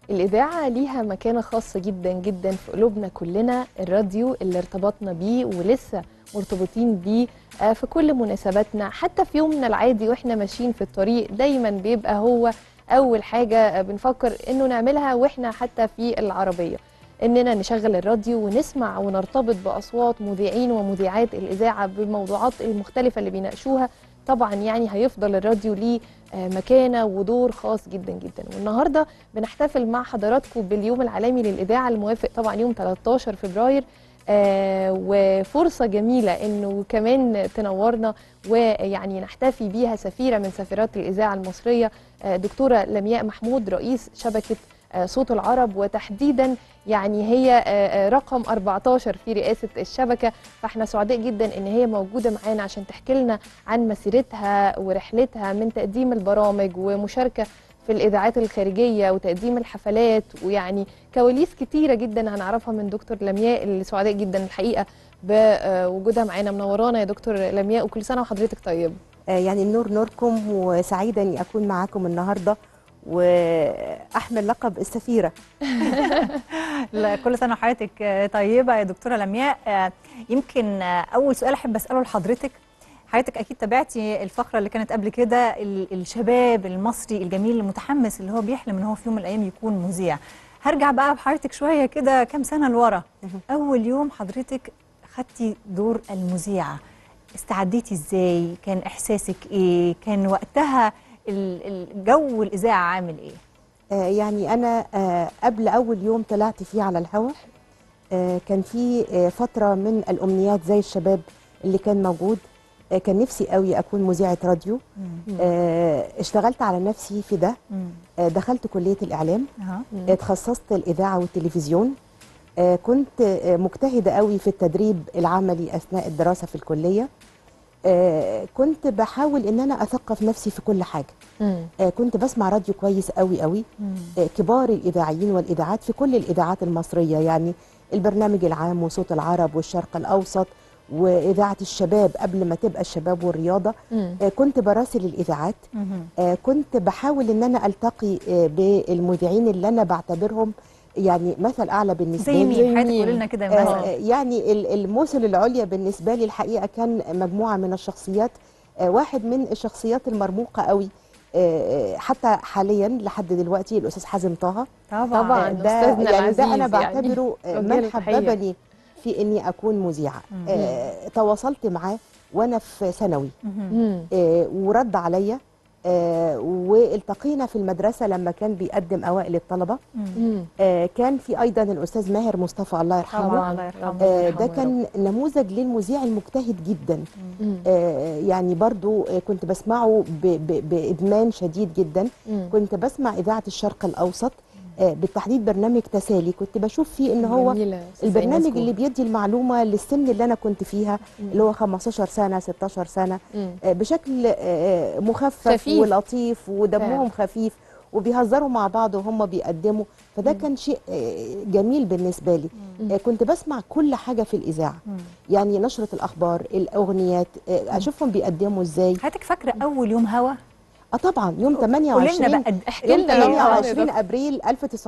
الإذاعة ليها مكانة خاصة جدا جدا في قلوبنا كلنا الراديو اللي ارتبطنا بيه ولسه مرتبطين بيه آه، في كل مناسباتنا حتى في يومنا العادي واحنا ماشيين في الطريق دايما بيبقى هو أول حاجة آه، بنفكر إنه نعملها واحنا حتى في العربية إننا نشغل الراديو ونسمع ونرتبط بأصوات مذيعين ومذيعات الإذاعة بالموضوعات المختلفة اللي بيناقشوها طبعا يعني هيفضل الراديو ليه آه، مكانة ودور خاص جدا جدا والنهاردة بنحتفل مع حضراتكم باليوم العالمي للإذاعة الموافق طبعا يوم 13 فبراير آه وفرصة جميلة إنه كمان تنورنا ويعني نحتفي بيها سفيرة من سفيرات الإذاعة المصرية آه دكتورة لمياء محمود رئيس شبكة آه صوت العرب وتحديدا يعني هي آه، آه، رقم 14 في رئاسة الشبكة فاحنا سعداء جدا ان هي موجودة معانا عشان تحكي لنا عن مسيرتها ورحلتها من تقديم البرامج ومشاركة في الإذاعات الخارجية وتقديم الحفلات ويعني كواليس كتيرة جدا هنعرفها من دكتور لمياء اللي سعداء جدا الحقيقة بوجودها معانا منورانا يا دكتور لمياء وكل سنة وحضرتك طيب آه، يعني النور نوركم وسعيدة أني أكون معاكم النهاردة وأحمل لقب السفيرة لا، كل سنه وحضرتك آه، طيبه يا دكتوره لمياء آه، يمكن آه، اول سؤال احب اساله لحضرتك حضرتك اكيد تابعتي الفقره اللي كانت قبل كده ال- الشباب المصري الجميل المتحمس اللي هو بيحلم ان هو في يوم من الايام يكون مذيع هرجع بقى بحضرتك شويه كده كام سنه لورا اول يوم حضرتك خدتي دور المذيعه استعديتي ازاي كان احساسك ايه كان وقتها ال- الجو الاذاعه عامل ايه آه، يعني أنا آه، قبل أول يوم طلعت فيه على الهواء آه، كان في آه، فترة من الأمنيات زي الشباب اللي كان موجود آه، كان نفسي قوي أكون مذيعة راديو آه، اشتغلت على نفسي في ده مم. آه، دخلت كلية الإعلام أها. آه، اتخصصت الإذاعة والتلفزيون آه، كنت آه، مجتهدة قوي في التدريب العملي أثناء الدراسة في الكلية آه، كنت بحاول ان انا اثقف نفسي في كل حاجه مم. آه، كنت بسمع راديو كويس قوي قوي آه، كبار الاذاعيين والاذاعات في كل الاذاعات المصريه يعني البرنامج العام وصوت العرب والشرق الاوسط واذاعه الشباب قبل ما تبقى الشباب والرياضه مم. آه، كنت براسل الاذاعات مهم. آه، كنت بحاول ان انا التقي آه، بالمذيعين اللي انا بعتبرهم يعني مثل اعلى بالنسبه زي لي مين حضرتك مين؟ قولي لنا كده آه، مثلا يعني ال- المثل العليا بالنسبه لي الحقيقه كان مجموعه من الشخصيات آه، واحد من الشخصيات المرموقه قوي آه، آه، حتى حاليا لحد دلوقتي الاستاذ حازم طه طبعاً. آه، ده أستاذنا يعني ده انا العزيز بعتبره آه، توجه من له تحية. حببني في اني اكون مذيعه آه، تواصلت معاه وانا في ثانوي مهم. مم. آه، ورد عليا آه، والتقينا في المدرسه لما كان بيقدم اوائل الطلبه مم. آه، كان في ايضا الاستاذ ماهر مصطفى الله يرحمه طبعا الله يرحمه ربنا آه، يرحمه ده يا رب. كان نموذج للمذيع المجتهد جدا مم. آه، يعني برضو آه، كنت بسمعه ب- ب- بإدمان شديد جدا مم. كنت بسمع إذاعة الشرق الأوسط آه، بالتحديد برنامج تسالي كنت بشوف فيه إن هو جميلة. أستاذة البرنامج إيناس اللي بيدي المعلومة للسن اللي أنا كنت فيها اللي هو 15 سنة 16 سنة مم. آه، بشكل آه، مخفف خفيف. ولطيف ودمهم فعلا. خفيف وبيهزروا مع بعض وهم بيقدموا فده كان شيء آه، جميل بالنسبة لي آه، كنت بسمع كل حاجة في الإذاعة مم. يعني نشرة الأخبار الأغنيات آه، أشوفهم بيقدموا إزاي حضرتك فاكره اول يوم هوا اه طبعا يوم قولي 28 لنا بقى احكي يوم لنا 28 ابريل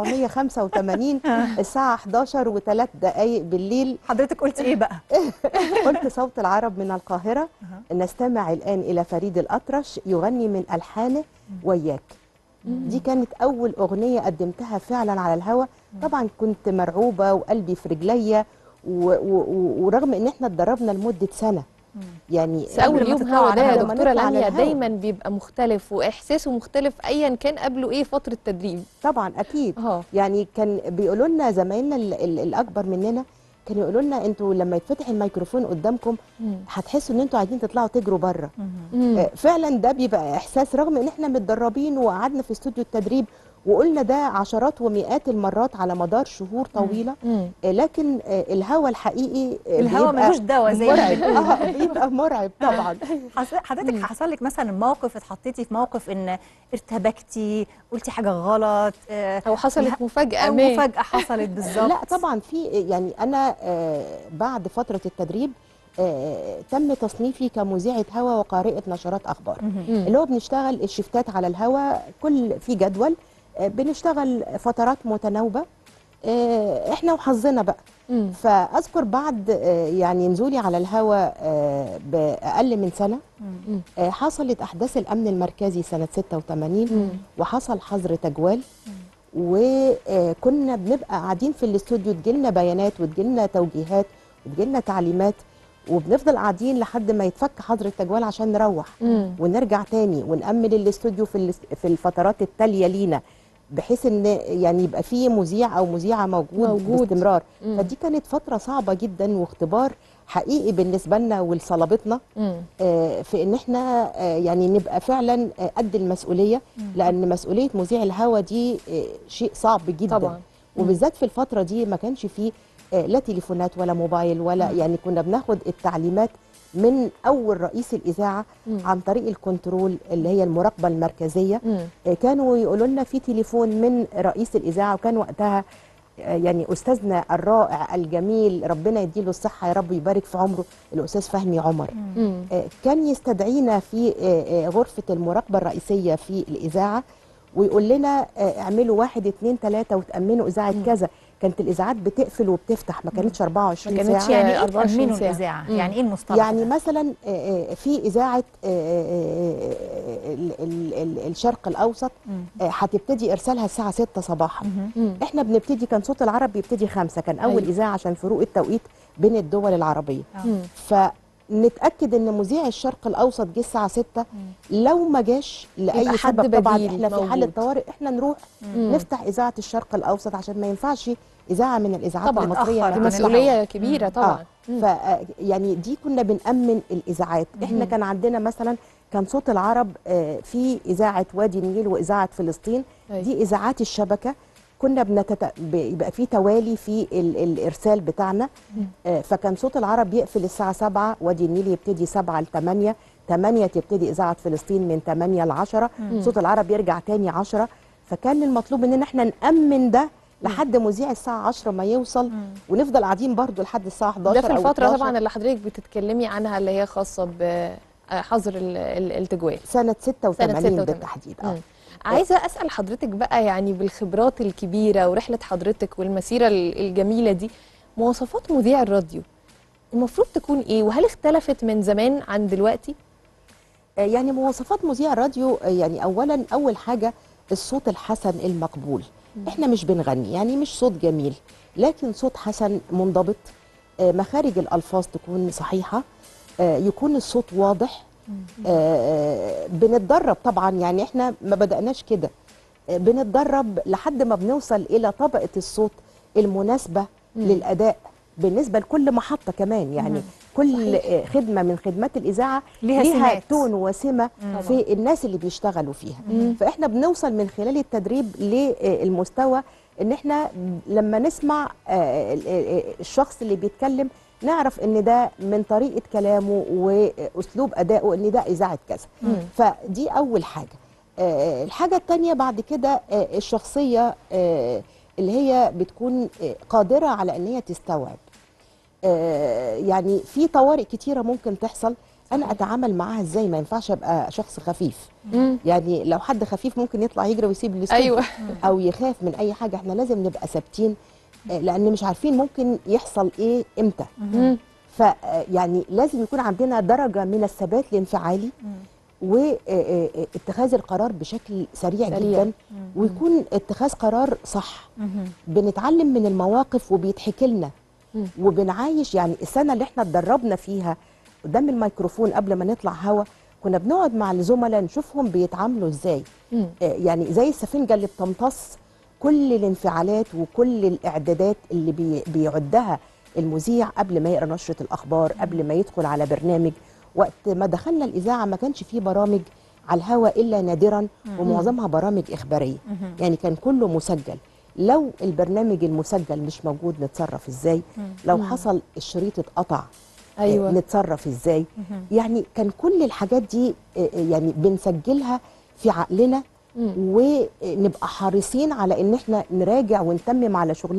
1985 الساعه 11 و3 دقائق بالليل حضرتك قلتي ايه بقى قلت صوت العرب من القاهره نستمع الان الى فريد الاطرش يغني من الحانه وياك دي كانت اول اغنيه قدمتها فعلا على الهوا طبعا كنت مرعوبه وقلبي في رجليا و- و- و- ورغم ان احنا اتدربنا لمده سنه يعني بس اول قبل ما يوم تطلعوا هوا على ده يا الهوا. لما دكتوره نطلع على لميا الهوا. دايما بيبقى مختلف واحساسه مختلف ايا كان قبله ايه فتره تدريب طبعا اكيد اه يعني كان بيقولوا لنا زمايلنا ال- ال- الاكبر مننا كانوا يقولوا لنا انتوا لما يتفتح الميكروفون قدامكم مم. هتحسوا ان انتوا عايزين تطلعوا تجروا بره مم. آه، فعلا ده بيبقى احساس رغم ان احنا متدربين وقعدنا في استوديو التدريب وقلنا ده عشرات ومئات المرات على مدار شهور طويله مم. آه، لكن آه، الهوا الحقيقي آه، الهوا بيبقى ملوش دواء زي ما مرعب بنقول. اه بيبقى مرعب طبعا حس- حضرتك حصل لك مثلا موقف اتحطيتي في موقف ان ارتبكتي قلتي حاجه غلط آه، او حصلت مفاجاه او ما مفاجاه حصلت بالظبط لا طبعا في يعني انا آه، بعد فتره التدريب آه، تم تصنيفي كمذيعه هوا وقارئه نشرات اخبار مهم. مم. اللي هو بنشتغل الشفتات على الهوا كل في جدول آه، بنشتغل فترات متناوبه آه، احنا وحظنا بقى مم. فاذكر بعد آه، يعني نزولي على الهواء آه، باقل من سنه مم. آه، حصلت احداث الامن المركزي سنه 86 مم. وحصل حظر تجوال وكنا بنبقى قاعدين في الاستوديو تجيلنا بيانات وتجيلنا توجيهات وتجيلنا تعليمات وبنفضل قاعدين لحد ما يتفك حظر التجوال عشان نروح مم. ونرجع تاني ونأمن الاستوديو في الاس- في الفترات التاليه لينا بحيث ان يعني يبقى فيه مذيع او مذيعه موجود, موجود. باستمرار مم. فدي كانت فتره صعبه جدا واختبار حقيقي بالنسبه لنا ولصلابتنا مم. آه، في ان احنا آه، يعني نبقى فعلا آه، قد المسؤوليه لان مسؤوليه مذيع الهوا دي آه، شيء صعب جدا طبعا وبالذات في الفتره دي ما كانش فيه آه، لا تليفونات ولا موبايل ولا يعني كنا بناخد التعليمات من اول رئيس الاذاعه مم. عن طريق الكنترول اللي هي المراقبه المركزيه مم. آه، كانوا يقولوا لنا في تليفون من رئيس الاذاعه وكان وقتها آه، يعني استاذنا الرائع الجميل ربنا يديله الصحه يا رب ويبارك في عمره الاستاذ فهمي عمر مم. آه، كان يستدعينا في آه، آه، غرفة المراقبة الرئيسية في الإذاعة ويقول لنا آه، اعملوا واحد اتنين تلاتة وتأمنوا إذاعة كذا كانت الإذاعات بتقفل وبتفتح ما كانتش 24 ما كانتش ساعة يعني ايه 24 تأمينوا ساعة. الإذاعة؟ مم. يعني ايه المصطلح يعني ده؟ مثلا آه، آه، في إذاعة آه، آه، آه، ال- ال- ال- الشرق الأوسط مم. آه، هتبتدي إرسالها الساعة 6 صباحا مهم. مم. احنا بنبتدي كان صوت العرب بيبتدي خمسة كان أول أيوة. إذاعة عشان فروق التوقيت بين الدول العربية آه. مم. فنتاكد ان مذيع الشرق الاوسط جه الساعه 6 لو ما جاش يبقى لاي حد سبب طبعا بديل احنا في موجود. حاله طوارئ احنا نروح مم. نفتح اذاعه الشرق الاوسط عشان ما ينفعش اذاعه من الاذاعات طبعاً. المصريه تتأخر ما عن دي تطلعش. مسؤولية كبيرة طبعا اه ف يعني دي كنا بنأمن الإذاعات احنا كان عندنا مثلا كان صوت العرب آه، في إذاعة وادي النيل وإذاعة فلسطين أيوة. دي إذاعات الشبكة كنا بنتت... بيبقى في توالي في ال... الإرسال بتاعنا آه، فكان صوت العرب يقفل الساعة 7 وادي النيل يبتدي 7 ل 8 8 تبتدي إذاعة فلسطين من 8 ل 10 صوت العرب يرجع تاني 10 فكان المطلوب مننا احنا نأمن ده لحد مذيع الساعة 10 ما يوصل ونفضل قاعدين برضو لحد الساعة 11 ده في أو الفترة 12. طبعا اللي حضرتك بتتكلمي عنها اللي هي خاصة بحظر ال- ال- التجوال سنة 86, 86 بالتحديد اه مم. عايزة أسأل حضرتك بقى يعني بالخبرات الكبيرة ورحلة حضرتك والمسيرة ال- الجميلة دي مواصفات مذيع الراديو المفروض تكون إيه وهل اختلفت من زمان عن دلوقتي؟ آه، يعني مواصفات مذيع الراديو آه، يعني اولا اول حاجه الصوت الحسن المقبول احنا مش بنغني يعني مش صوت جميل لكن صوت حسن منضبط آه، مخارج الالفاظ تكون صحيحه آه، يكون الصوت واضح آه، بنتدرب طبعا يعني احنا ما بدأناش كده آه، بنتدرب لحد ما بنوصل الى طبقه الصوت المناسبه للاداء بالنسبه لكل محطه كمان يعني كل آه، خدمه من خدمات الاذاعه ليها ليها سمات. تون وسمه في الناس اللي بيشتغلوا فيها فاحنا بنوصل من خلال التدريب للمستوى ان احنا لما نسمع آه، ال- ال- الشخص اللي بيتكلم نعرف ان ده من طريقه كلامه واسلوب ادائه ان ده اذاعه كذا فدي اول حاجه آه، الحاجه الثانيه بعد كده آه، الشخصيه آه، اللي هي بتكون آه، قادره على ان هي تستوعب آه، يعني في طوارئ كتيره ممكن تحصل انا اتعامل معاها ازاي ما ينفعش ابقى شخص خفيف مم. يعني لو حد خفيف ممكن يطلع يجري ويسيب الاستوديو أيوة. او يخاف من اي حاجه احنا لازم نبقى ثابتين آه، لان مش عارفين ممكن يحصل ايه امتى مم. ف آه، يعني لازم يكون عندنا درجه من الثبات الانفعالي واتخاذ القرار بشكل سريع, سريع. جدا ويكون اتخاذ قرار صح بنتعلم من المواقف وبيتحكي لنا مم. وبنعايش يعني السنه اللي احنا اتدربنا فيها قدام الميكروفون قبل ما نطلع هوا كنا بنقعد مع الزملاء نشوفهم بيتعاملوا ازاي مم. آه، يعني زي السفنجه اللي بتمتص كل الانفعالات وكل الاعدادات اللي بي بيعدها المذيع قبل ما يقرا نشره الاخبار قبل ما يدخل على برنامج وقت ما دخلنا الاذاعه ما كانش فيه برامج على الهواء الا نادرا ومعظمها برامج اخباريه يعني كان كله مسجل لو البرنامج المسجل مش موجود نتصرف ازاي لو حصل الشريط اتقطع أيوة. آه، نتصرف ازاي يعني كان كل الحاجات دي آه، آه، يعني بنسجلها في عقلنا ونبقى حريصين على ان احنا نراجع ونتمم على شغلنا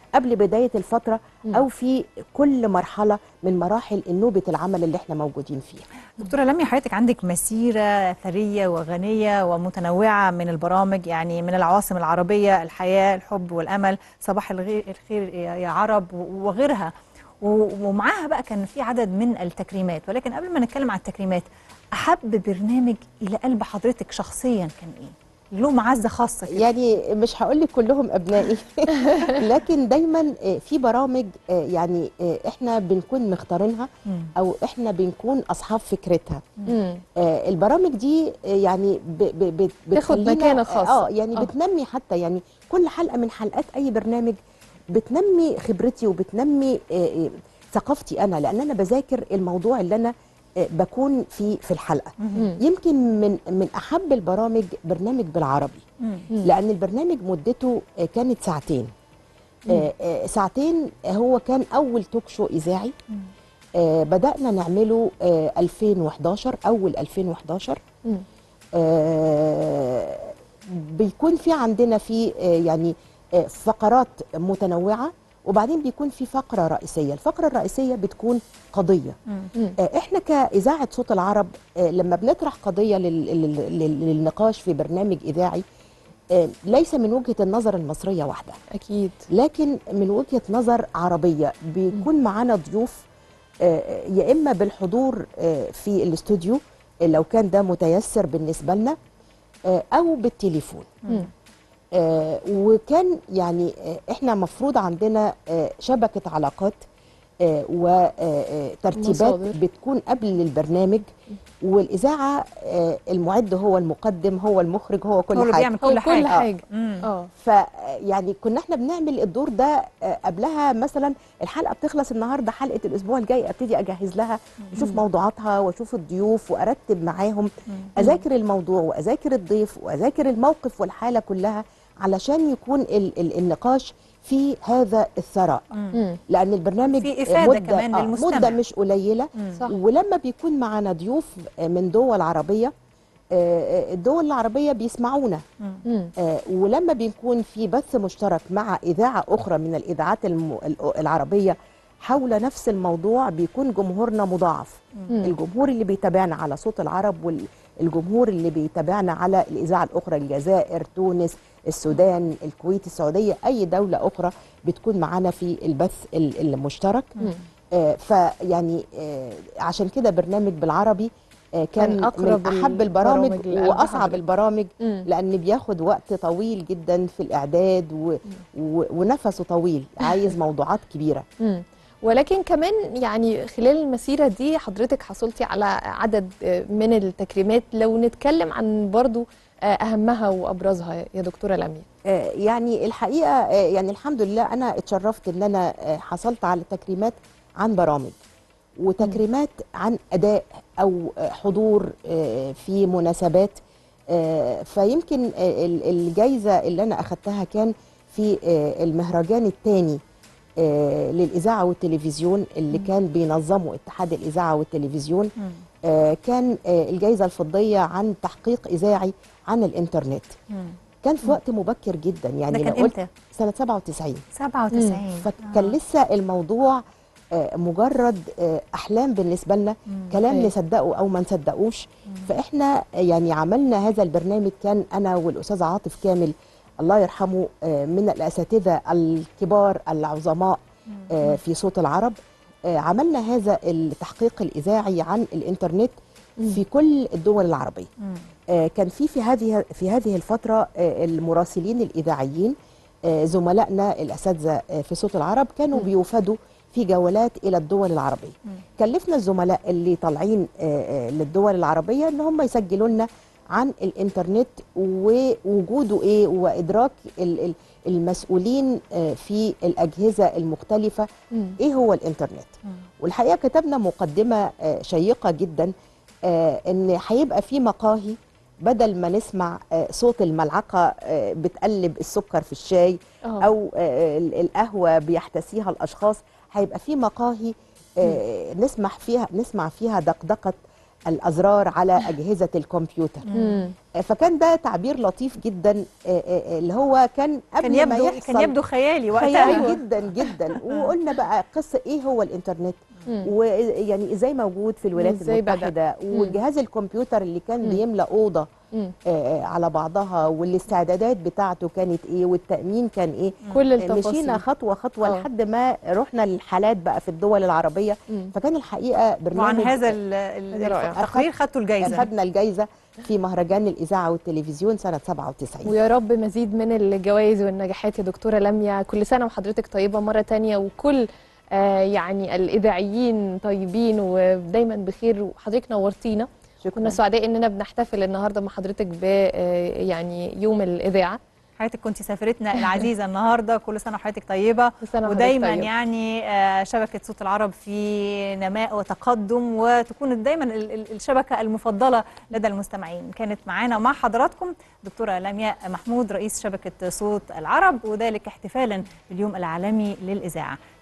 قبل بدايه الفتره مم. او في كل مرحله من مراحل نوبه العمل اللي احنا موجودين فيها دكتورة لمي حضرتك عندك مسيرة ثرية وغنية ومتنوعة من البرامج يعني من العواصم العربية الحياة الحب والأمل صباح الغي- الخير يا يا عرب و- وغيرها و- ومعاها بقى كان في عدد من التكريمات ولكن قبل ما نتكلم عن التكريمات أحب برنامج إلى قلب حضرتك شخصيا كان إيه؟ له معزة خاصة كده يعني مش هقول لك كلهم ابنائي لكن دايما آه، في برامج آه، يعني آه، احنا بنكون مختارينها مم. او احنا بنكون اصحاب فكرتها مم. آه، البرامج دي آه، يعني ب ب ب تاخد بتخلينا- مكانة خاصة. اه يعني آه. آه. بتنمي حتى يعني كل حلقه من حلقات اي برنامج بتنمي خبرتي وبتنمي آه، آه، ثقافتي انا لان انا بذاكر الموضوع اللي انا آه، بكون فيه في الحلقه مم. يمكن من من احب البرامج برنامج بالعربي مم. لان البرنامج مدته آه، كانت ساعتين آه، آه، ساعتين هو كان اول توك شو اذاعي آه، بدانا نعمله آه، 2011 اول 2011 مم. آه، بيكون في عندنا في آه، يعني آه، فقرات متنوعه وبعدين بيكون في فقره رئيسيه الفقره الرئيسيه بتكون قضيه مم. آه، احنا كاذاعه صوت العرب آه، لما بنطرح قضيه لل- لل- لل- للنقاش في برنامج اذاعي آه، ليس من وجهه النظر المصريه وحدها اكيد لكن من وجهه نظر عربيه بيكون معانا ضيوف آه، يا اما بالحضور آه، في الاستوديو آه، لو كان ده متيسر بالنسبه لنا آه، او بالتليفون مم. آه، وكان يعني آه، احنا مفروض عندنا آه، شبكه علاقات وترتيبات مصادر. بتكون قبل البرنامج والاذاعه آه، المعد هو المقدم هو المخرج هو كل هو اللي حاجه بيعمل هو كل حاجة كل حاجه مم. اه فيعني كنا احنا بنعمل الدور ده آه، قبلها مثلا الحلقه بتخلص النهارده حلقه الاسبوع الجاي ابتدي اجهز لها اشوف موضوعاتها واشوف الضيوف وارتب معاهم اذاكر الموضوع واذاكر الضيف واذاكر الموقف والحاله كلها علشان يكون ال ال النقاش في هذا الثراء مم. لان البرنامج في إفادة مدة كمان آه، للمستمع. مده مش قليله مم. صح ولما بيكون معانا ضيوف من دول عربيه آه، الدول العربيه بيسمعونا مم. آه، ولما بيكون في بث مشترك مع إذاعة أخرى من الإذاعات الم- ال- العربية حول نفس الموضوع بيكون جمهورنا مضاعف مم. الجمهور اللي بيتابعنا على صوت العرب والجمهور اللي بيتابعنا على الإذاعة الأخرى الجزائر تونس السودان الكويت السعودية أي دولة أخرى بتكون معانا في البث ال- المشترك مم. آه، فيعني آه، عشان كده برنامج بالعربي آه، كان, كان من أقرب أحب البرامج البرامج لقلب وأصعب حضرتك. البرامج مم. لان بياخد وقت طويل جدا في الاعداد و... و... ونفسه طويل عايز موضوعات كبيره مم. ولكن كمان يعني خلال المسيرة دي حضرتك حصلتي على عدد آه، من التكريمات لو نتكلم عن برضو آه، أهمها وأبرزها يا دكتورة لميا آه، يعني الحقيقه آه، يعني الحمد لله انا اتشرفت ان انا آه، حصلت على تكريمات عن برامج وتكريمات عن اداء او آه، حضور آه، في مناسبات آه، فيمكن آه، ال- الجايزه اللي انا اخذتها كان في آه، المهرجان الثاني للاذاعه والتلفزيون اللي كان بينظمه اتحاد الاذاعه والتلفزيون مم. آه، كان آه، الجائزه الفضيه عن تحقيق اذاعي عن الانترنت مم. كان في وقت مبكر جدا يعني ده كان أنا قلت امتى؟ سنه 97 97 فكان لسه الموضوع آه، مجرد آه، احلام بالنسبه لنا مم. كلام أيوة. نصدقه او ما نصدقوش فاحنا آه، يعني عملنا هذا البرنامج كان انا والاستاذ عاطف كامل الله يرحمه آه، من الاساتذه الكبار العظماء آه، في صوت العرب آه، عملنا هذا التحقيق الاذاعي عن الانترنت في كل الدول العربيه مم. آه، كان في في هذه في هذه الفتره آه، المراسلين الاذاعيين آه، زملائنا الاساتذه آه، في صوت العرب كانوا بيوفدوا في جولات الى الدول العربيه مم. كلفنا الزملاء اللي طالعين آه، آه، للدول العربيه ان هم يسجلوا لنا عن الانترنت ووجوده ايه وادراك ال- ال- المسؤولين آه، في الاجهزه المختلفه مم. ايه هو الانترنت مم. والحقيقه كتبنا مقدمه آه، شيقه جدا آه، ان هيبقى في مقاهي بدل ما نسمع آه، صوت الملعقه آه، بتقلب السكر في الشاي آه. او آه، ال- القهوه بيحتسيها الاشخاص هيبقى في مقاهي آه، نسمح فيها نسمع فيها دقدقه الازرار على اجهزه الكمبيوتر مم. فكان ده تعبير لطيف جدا آه، آه، اللي هو كان قبل كان ما يبدو يحصل كان يبدو خيالي وقتها خيالي جدا جدا وقلنا بقى قصه ايه هو الانترنت مم. ويعني ازاي موجود في الولايات إزاي بدأ؟ المتحده مم. وجهاز الكمبيوتر اللي كان مم. بيملى اوضه مم. آه، على بعضها والاستعدادات بتاعته كانت ايه والتامين كان ايه كل آه، التفاصيل مشينا خطوه خطوه آه. لحد ما رحنا للحالات بقى في الدول العربيه مم. فكان الحقيقه برنامج وعن هذا ال- ال- هذا رائع. التقرير خدتوا الجائزه اخذنا الجائزه في مهرجان الاذاعه والتلفزيون سنه 97 ويا رب مزيد من الجوائز والنجاحات يا دكتورة لميا كل سنة وحضرتك طيبة مرة تانية وكل آه يعني الإذاعيين طيبين ودايما بخير وحضرتك نورتينا كنا شكرا سعداء إننا بنحتفل النهاردة مع حضرتك ب آه يعني يوم الإذاعة حضرتك كنت سفرتنا العزيزه النهارده كل سنه وحضرتك طيبه كل سنة وحضرتك ودايما طيبة. يعني آه، شبكه صوت العرب في نماء وتقدم وتكون دايما ال- ال- الشبكه المفضله لدى المستمعين كانت معانا ومع حضراتكم دكتوره لمياء محمود رئيس شبكه صوت العرب وذلك احتفالا باليوم العالمي للاذاعه